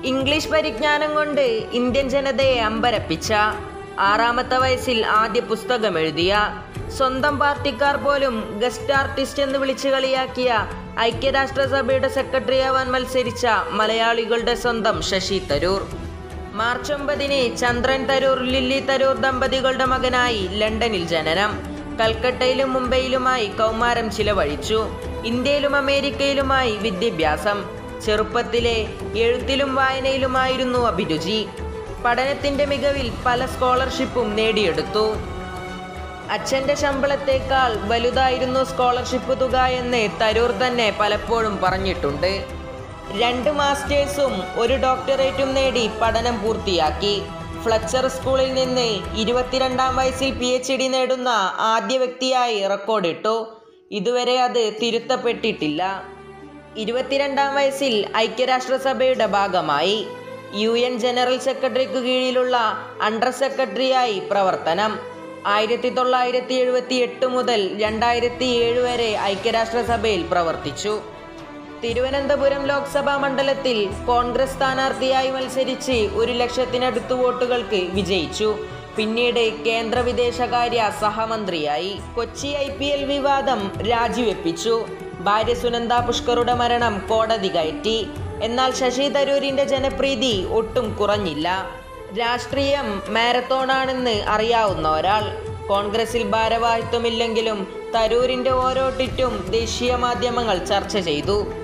English പരിജ്ഞാനം കൊണ്ട് Indian ജനതയെ അമ്പരപ്പിച്ച ആറാമത്തെ വയസ്സിൽ ആദ്യ പുസ്തകം എഴുതിയ സ്വന്തം പാർട്ടിക്കാർ പോലും ഗസ്റ്റ് ആർട്ടിസ്റ്റ് എന്ന് വിളിച്ചു കളിയാക്കിയ ഐക്യരാഷ്ട്രസഭയുടെ സെക്രട്ടറിയാവാൻ മത്സരിച്ച മലയാളികളുടെ സ്വന്തം ശശി തരൂർ മാർച്ച് ഒമ്പതിന് ചന്ദ്രൻ തരൂർ ലില്ലി തരൂർ ദമ്പതികളുടെ മകനായി ലണ്ടനിൽ ജനനം കൽക്കട്ടയിലും മുംബൈയിലുമായി കൗമാരം ചിലവഴിച്ചു ഇന്ത്യയിലും അമേരിക്കയിലുമായി വിദ്യാഭ്യാസം ചെറുപ്പത്തിലെ എഴുത്തിലും വായനയിലുമായിരുന്നു അഭിരുചി പഠനത്തിന്റെ മികവിൽ പല സ്കോളർഷിപ്പും നേടിയെടുത്തു അച്ഛന്റെ ശമ്പളത്തേക്കാൾ വലുതായിരുന്നു സ്കോളർഷിപ്പ് തുക എന്ന് തരൂർ തന്നെ പലപ്പോഴും പറഞ്ഞിട്ടുണ്ട് രണ്ട് മാസ്റ്റേഴ്സും ഒരു ഡോക്ടറേറ്റും നേടി പഠനം പൂർത്തിയാക്കി ഫ്ലച്ചർ സ്കൂളിൽ നിന്ന് ഇരുപത്തിരണ്ടാം വയസ്സിൽ പി എച്ച് ഡി നേടുന്ന ആദ്യ വ്യക്തിയായി റെക്കോർഡിട്ടു ഇതുവരെ അത് തിരുത്തപ്പെട്ടിട്ടില്ല ഇരുപത്തിരണ്ടാം വയസ്സിൽ ഐക്യരാഷ്ട്രസഭയുടെ ഭാഗമായി യു എൻ ജനറൽ സെക്രട്ടറിക്ക് കീഴിലുള്ള അണ്ടർ സെക്രട്ടറിയായി പ്രവർത്തനം ആയിരത്തി തൊള്ളായിരത്തി എഴുപത്തി എട്ട് മുതൽ രണ്ടായിരത്തി ഏഴ് വരെ ഐക്യരാഷ്ട്രസഭയിൽ പ്രവർത്തിച്ചു തിരുവനന്തപുരം ലോക്സഭാ മണ്ഡലത്തിൽ കോൺഗ്രസ് സ്ഥാനാർത്ഥിയായി മത്സരിച്ച് ഒരു ലക്ഷത്തിനടുത്ത് വോട്ടുകൾക്ക് വിജയിച്ചു പിന്നീട് കേന്ദ്ര വിദേശകാര്യ സഹമന്ത്രിയായി കൊച്ചി ഐ പി എൽ വിവാദം രാജിവെപ്പിച്ചു ഭാര്യ സുനന്ദ പുഷ്കറുടെ മരണം കോടതി കയറ്റി എന്നാൽ ശശി തരൂരിന്റെ ജനപ്രീതി ഒട്ടും കുറഞ്ഞില്ല രാഷ്ട്രീയം മാരത്തോണാണെന്ന് അറിയാവുന്ന ഒരാൾ കോൺഗ്രസിൽ ഭാരവാഹിത്വമില്ലെങ്കിലും തരൂരിന്റെ ഓരോ ടിറ്റും ദേശീയ മാധ്യമങ്ങൾ ചർച്ച ചെയ്തു